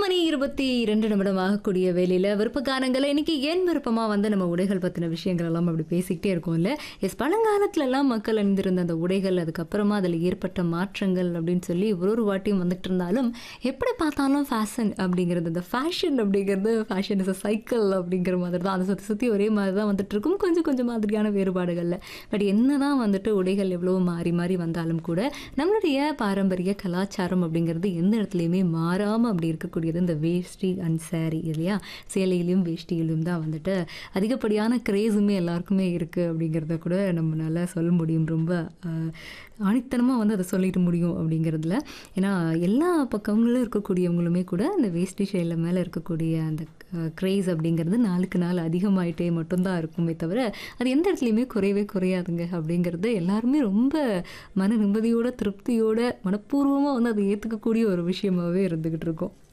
மணி இருபத்தி இரண்டு நிமிடம் ஆகக்கூடிய வேலையில் விருப்ப காரணங்களை இன்னைக்கு ஏன் விருப்பமாக வந்து நம்ம உடைகள் பற்றின விஷயங்கள் எல்லாம் அப்படி பேசிக்கிட்டே இருக்கோம்ல எஸ் பழங்காலத்துலலாம் மக்கள் அணிந்திருந்த அந்த உடைகள் அதுக்கப்புறமா அதில் ஏற்பட்ட மாற்றங்கள் அப்படின்னு சொல்லி ஒரு ஒரு வாட்டியும் வந்துட்டு இருந்தாலும் எப்படி பார்த்தாலும் ஃபேஷன் அப்படிங்கிறது இந்த ஃபேஷன் அப்படிங்கிறது ஃபேஷன் இஸ் அ சைக்கிள் அப்படிங்கிற மாதிரி தான் அதை சுற்றி சுற்றி ஒரே மாதிரி தான் வந்துட்டு இருக்கும் கொஞ்சம் கொஞ்சம் மாதிரியான வேறுபாடுகளில் பட் என்ன தான் வந்துட்டு உடைகள் எவ்வளோ மாறி மாறி வந்தாலும் கூட நம்மளுடைய பாரம்பரிய கலாச்சாரம் அப்படிங்கிறது எந்த இடத்துலையுமே மாறாமல் அப்படி இருக்கக்கூடியது இந்த வேஷ்டி அண்ட் saree இல்லையா சேலையிலையும் வேஷ்டியிலும் தான் வந்துட்டு அதிகப்படியான கிரேஸுமே எல்லாருக்குமே இருக்குது அப்படிங்கிறத கூட நம்மளால சொல்ல முடியும் ரொம்ப ஆணித்தனமாக வந்து அதை சொல்லிட முடியும் அப்படிங்கிறதுல ஏன்னா எல்லா பக்கங்களும் இருக்கக்கூடியவங்களுமே கூட அந்த வேஷ்டி சேலை மேலே இருக்கக்கூடிய அந்த க்ரேஸ் அப்படிங்கிறது நாளுக்கு நாள் அதிகமாயிட்டே மட்டும்தான் இருக்குமே தவிர அது எந்த இடத்துலையுமே குறையவே குறையாதுங்க அப்படிங்கிறது எல்லாருமே ரொம்ப மன நிம்மதியோட திருப்தியோட மனப்பூர்வமாக வந்து அதை ஏற்றுக்கக்கூடிய ஒரு விஷயமாவே இருந்துக்கிட்டு இருக்கும்